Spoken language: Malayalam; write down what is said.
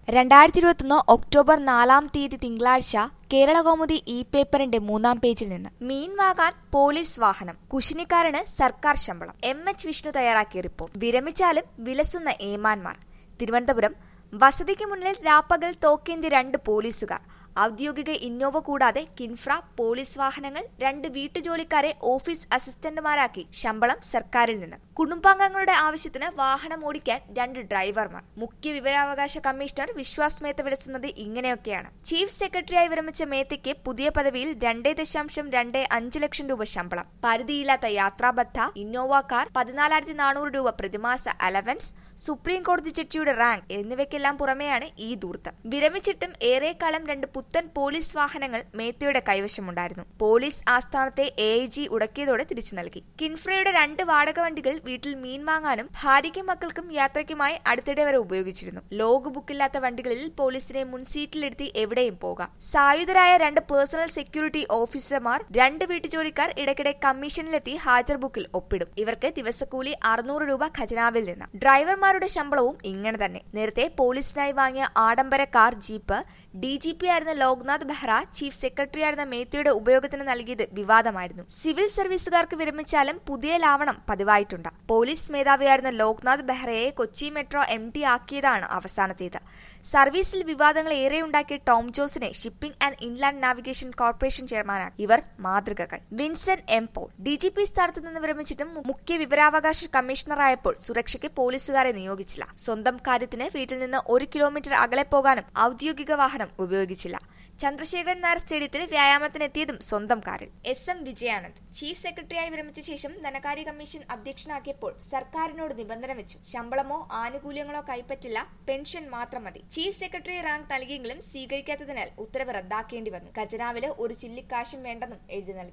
രണ്ടായിരത്തി ഇരുപത്തൊന്ന് ഒക്ടോബർ നാലാം തീയതി തിങ്കളാഴ്ച കേരളകൗമുദി ഇ പേപ്പറിന്റെ മൂന്നാം പേജിൽ നിന്ന് മീൻ വാങ്ങാൻ പോലീസ് വാഹനം കുശിനിക്കാരന് സർക്കാർ ശമ്പളം എം എച്ച് വിഷ്ണു തയ്യാറാക്കിയ റിപ്പോർട്ട് വിരമിച്ചാലും വിലസുന്ന ഏമാന്മാർ തിരുവനന്തപുരം വസതിക്ക് മുന്നിൽ രാപ്പകൽ തോക്കേന്തി രണ്ട് പോലീസുകാർ ഔദ്യോഗിക ഇന്നോവ കൂടാതെ കിൻഫ്ര പോലീസ് വാഹനങ്ങൾ രണ്ട് വീട്ടുജോലിക്കാരെ ഓഫീസ് അസിസ്റ്റന്റുമാരാക്കി ശമ്പളം സർക്കാരിൽ നിന്ന് കുടുംബാംഗങ്ങളുടെ ആവശ്യത്തിന് വാഹനം ഓടിക്കാൻ രണ്ട് ഡ്രൈവർമാർ മുഖ്യ വിവരാവകാശ കമ്മീഷണർ വിശ്വാസ് മേത്ത വിളിച്ചുന്നത് ഇങ്ങനെയൊക്കെയാണ് ചീഫ് സെക്രട്ടറിയായി വിരമിച്ച മേത്തയ്ക്ക് പുതിയ പദവിയിൽ രണ്ടേ ദശാംശം രണ്ട് അഞ്ച് ലക്ഷം രൂപ ശമ്പളം പരിധിയില്ലാത്ത യാത്രാബദ്ധ ഇന്നോവ കാർ പതിനാലായിരത്തി നാനൂറ് രൂപ പ്രതിമാസ അലവൻസ് സുപ്രീം കോടതി ജഡ്ജിയുടെ റാങ്ക് എന്നിവയ്ക്കെല്ലാം പുറമെയാണ് ഈ ദൂർത്ത് വിരമിച്ചിട്ടും ഏറെക്കാലം രണ്ട് പുത്തൻ പോലീസ് വാഹനങ്ങൾ മേത്തയുടെ കൈവശമുണ്ടായിരുന്നു പോലീസ് ആസ്ഥാനത്തെ എ ഐ ജി ഉടക്കിയതോടെ തിരിച്ചു നൽകി കിൻഫ്രയുടെ രണ്ട് വാടക വണ്ടികൾ വീട്ടിൽ മീൻ വാങ്ങാനും ഭാര്യയ്ക്കും മക്കൾക്കും യാത്രയ്ക്കുമായി അടുത്തിടെ വരെ ഉപയോഗിച്ചിരുന്നു ലോഗ് ബുക്കില്ലാത്ത വണ്ടികളിൽ പോലീസിനെ മുൻസീറ്റിലിരുത്തി എവിടെയും പോകാം സായുധരായ രണ്ട് പേഴ്സണൽ സെക്യൂരിറ്റി ഓഫീസർമാർ രണ്ട് വീട്ടുജോലിക്കാർ ഇടയ്ക്കിടെ കമ്മീഷനിലെത്തി ഹാജർ ബുക്കിൽ ഒപ്പിടും ഇവർക്ക് ദിവസക്കൂലി അറുന്നൂറ് രൂപ ഖജനാവിൽ നിന്ന് ഡ്രൈവർമാരുടെ ശമ്പളവും ഇങ്ങനെ തന്നെ നേരത്തെ പോലീസിനായി വാങ്ങിയ ആഡംബര car jeep D G P ആയിരുന്ന ലോക്നാഥ് ബെഹ്റ ചീഫ് സെക്രട്ടറി ആയിരുന്ന മേത്തയുടെ ഉപയോഗത്തിന് നൽകിയത് വിവാദമായിരുന്നു സിവിൽ സർവീസുകാർക്ക് വിരമിച്ചാലും പുതിയ ലാവണം പതിവായിട്ടുണ്ട് പോലീസ് മേധാവിയായിരുന്ന ലോക്നാഥ് ബെഹ്റയെ കൊച്ചി മെട്രോ എം ടി ആക്കിയതാണ് അവസാനത്തേത് സർവീസിൽ വിവാദങ്ങൾ ഏറെയുണ്ടാക്കിയ ടോം ജോസിനെ shipping and inland navigation corporation ചെയർമാനാണ് ഇവർ മാതൃകകൾ Vincent M Paul D G P സ്ഥാനത്ത് നിന്ന് വിരമിച്ചിട്ടും മുഖ്യ വിവരാവകാശ കമ്മീഷണറായപ്പോൾ സുരക്ഷയ്ക്ക് പോലീസുകാരെ നിയോഗിച്ചില്ല സ്വന്തം കാര്യത്തിന് വീട്ടിൽ നിന്ന് ഒരു കിലോമീറ്റർ അകലെ പോകാനും ഔദ്യോഗിക വാഹനം ഉപയോഗിച്ചില്ല ചന്ദ്രശേഖരൻ നായർ സ്റ്റേഡിയത്തിൽ വ്യായാമത്തിനെത്തിയതും സ്വന്തം കാറിൽ എസ് എം വിജയാനന്ദ് ചീഫ് സെക്രട്ടറിയായി വിരമിച്ച ശേഷം ധനകാര്യ കമ്മീഷൻ അധ്യക്ഷനാക്കിയപ്പോൾ സർക്കാരിനോട് നിബന്ധന വെച്ചു ശമ്പളമോ ആനുകൂല്യങ്ങളോ കൈപ്പറ്റില്ല പെൻഷൻ മാത്രം മതി ചീഫ് സെക്രട്ടറി റാങ്ക് നൽകിയെങ്കിലും സ്വീകരിക്കാത്തതിനാൽ ഉത്തരവ് റദ്ദാക്കേണ്ടി വന്നു ഖജനാവില് ഒരു ചില്ലിക്കാശും വേണ്ടെന്നും എഴുതി നൽകി